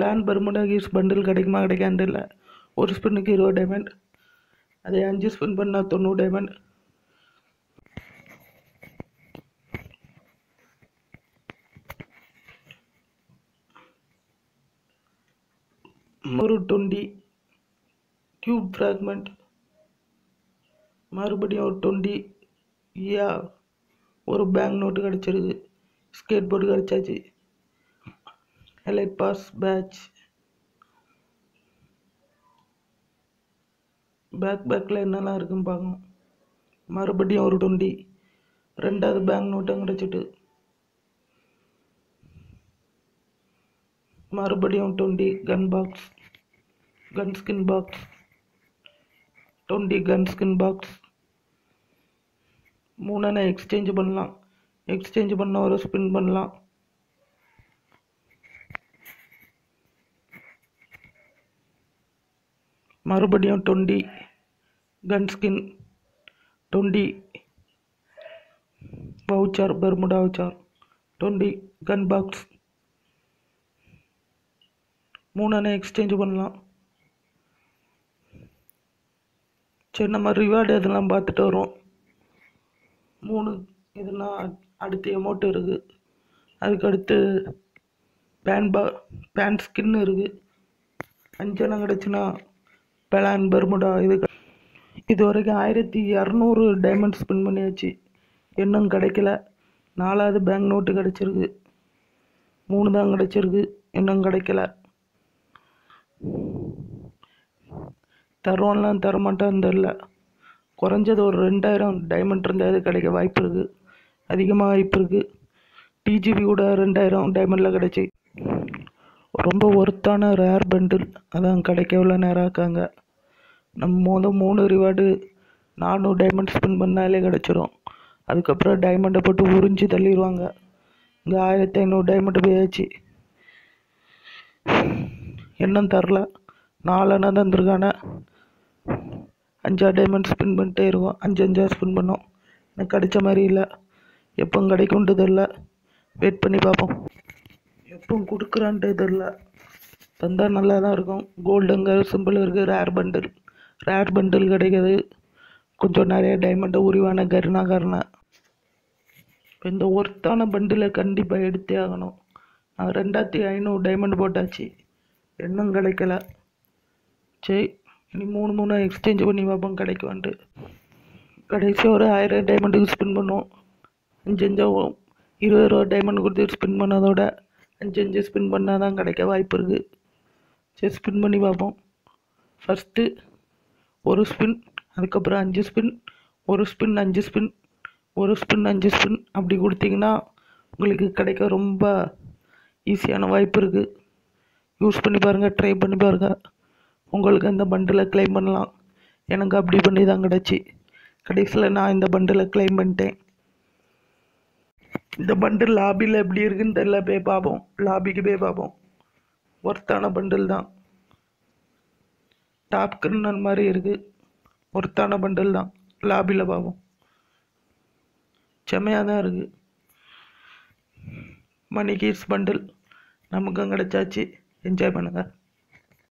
plan Bermuda keys bundle கிடைக்குமா கிடைக்கான்னு தெரியல ஒரு ஸ்பின்னுக்கு இருபது டைமண்ட் அதே அஞ்சு ஸ்பின் பண்ணால் தொண்ணூறு டைமண்ட் ஒரு டுவெண்ட்டி கியூப் ஃப்ராக்மெண்ட் மறுபடியும் ஒரு டுவெண்ட்டி யா ஒரு பேங்க் நோட்டு கிடச்சிருக்கு ஸ்கேட் போர்டு கிடச்சாச்சு எலைட் பாஸ் பேட்ச் பேக் பேக்கில் என்னெல்லாம் இருக்குன்னு பார்க்கணும் மறுபடியும் ஒரு டுவெண்ட்டி ரெண்டாவது பேங்க் நோட்டும் கிடச்சிட்டு மறுபடியும் twenty gun box gun skin box twenty gun skin box மூணனை எக்ஸ்சேஞ்ச் பண்ணலாம் எக்ஸ்சேஞ்ச் பண்ண ஒரு ஸ்பின் பண்ணலாம் மறுபடியும் twenty gun skin twenty voucher Bermuda voucher twenty gun box மூணனை எக்ஸ்சேஞ்ச் பண்ணலாம் சரி நம்ம ரிவார்டு இதெல்லாம் பார்த்துட்டு வரோம் மூணு இதெல்லாம் அடுத்து எமௌண்ட் இருக்குது அதுக்கு அடுத்து பேன் பா பேன் ஸ்கின் இருக்குது அஞ்செல்லாம் கிடச்சுன்னா பெலான் பெர்முடா இது க- இது வரைக்கும் ஆயிரத்தி இரநூறு டைமண்ட் ஸ்பின் பண்ணியாச்சு இன்னும் கிடைக்கல நாலாவது பேங்க் நோட்டு கிடச்சிருக்கு மூணு தான் கிடச்சிருக்கு இன்னும் கிடைக்கல தருவான்லாம் தரமாட்டான்னு தெரில குறைஞ்சது ஒரு ரெண்டாயிரம் டைமண்ட் இருந்தால் இது கிடைக்க வாய்ப்பு இருக்குது அதிகமாக வாய்ப்பு இருக்குது டிஜிபி கூட ரெண்டாயிரம் டைமண்டில் கிடச்சி ரொம்ப ஒர்த்தான ரேர் பண்டில் அதான் கிடைக்க எவ்வளோ நேரம் ஆக்காங்க நம்ம மொதல் மூணு ரிவார்டு நானூறு டைமண்ட் ஸ்பின் பண்ணாலே கிடச்சிரும் அதுக்கப்புறம் டைமண்டை போட்டு உறிஞ்சி தள்ளிடுவாங்க இங்கே ஆயிரத்தி ஐநூறு டைமண்ட் போயாச்சு இன்னும் தரல நாலனா தந்துருக்கானே அஞ்சாறு டைமண்ட் ஸ்பின் பண்ணிட்டே இருக்கோம் அஞ்சு அஞ்சா ஸ்பின் பண்ணோம் எனக்கு கிடைச்ச மாதிரி இல்லை எப்போ கிடைக்கும்ட்டு தெரில வெயிட் பண்ணி பார்ப்போம் எப்போ கொடுக்குறான்ட்டு தெரில தந்தால் நல்லா தான் இருக்கும் கோல்டுங்க சிம்பிள் இருக்குது ரேர் பண்டில் ரேர் பண்டில் கிடைக்கிது கொஞ்சம் நிறைய டைமண்டை உரிவான கருணா கருணா இப்போ இந்த ஒர்த்தான பண்டிலை கண்டிப்பாக எடுத்தே ஆகணும் நான் ரெண்டாயிரத்தி ஐநூறு டைமண்ட் போட்டாச்சு இன்னும் கிடைக்கல சரி இனி மூணு மூணு எக்ஸ்சேஞ்ச் பண்ணி பார்ப்போம் கிடைக்குவான்ட்டு கடைசி ஒரு ஆயிரம் டைமண்டுக்கு ஸ்பின் பண்ணுவோம் அஞ்சு அஞ்சா ஓ- இருபது ரூபா டைமண்ட் கொடுத்து ஸ்பின் பண்ணதோட அஞ்சு அஞ்சு ஸ்பின் பண்ணால் தான் கிடைக்க வாய்ப்பு இருக்குது சரி ஸ்பின் பண்ணி பார்ப்போம் ஃபஸ்ட்டு ஒரு ஸ்பின் அதுக்கப்புறம் அஞ்சு ஸ்பின் ஒரு ஸ்பின் அஞ்சு ஸ்பின் ஒரு ஸ்பின் அஞ்சு ஸ்பின் அப்படி கொடுத்தீங்கன்னா உங்களுக்கு கிடைக்க ரொம்ப ஈஸியான வாய்ப்பு இருக்குது யூஸ் பண்ணி பாருங்கள் ட்ரை பண்ணி பாருங்கள் உங்களுக்கு அந்த பண்டிலை க்ளைம் பண்ணலாம் எனக்கு அப்படி பண்ணி தான் கிடச்சி கடைசியில் நான் இந்த பண்டிலை க்ளைம் பண்ணிட்டேன் இந்த பண்டில் லாபியில் எப்படி இருக்குன்னு தெரியல போய் பார்ப்போம் லாபிக்கு போய் பார்ப்போம் ஒர்த்தான பண்டில் தான் டாப் கிரிமினல் மாதிரி இருக்குது ஒர்த்தான பண்டில் தான் லாபியில் பார்ப்போம் செம்மையாக தான் இருக்குது மணி கீஸ் பண்டில் நமக்கும் கிடச்சாச்சு என்ஜாய் பண்ணுங்கள்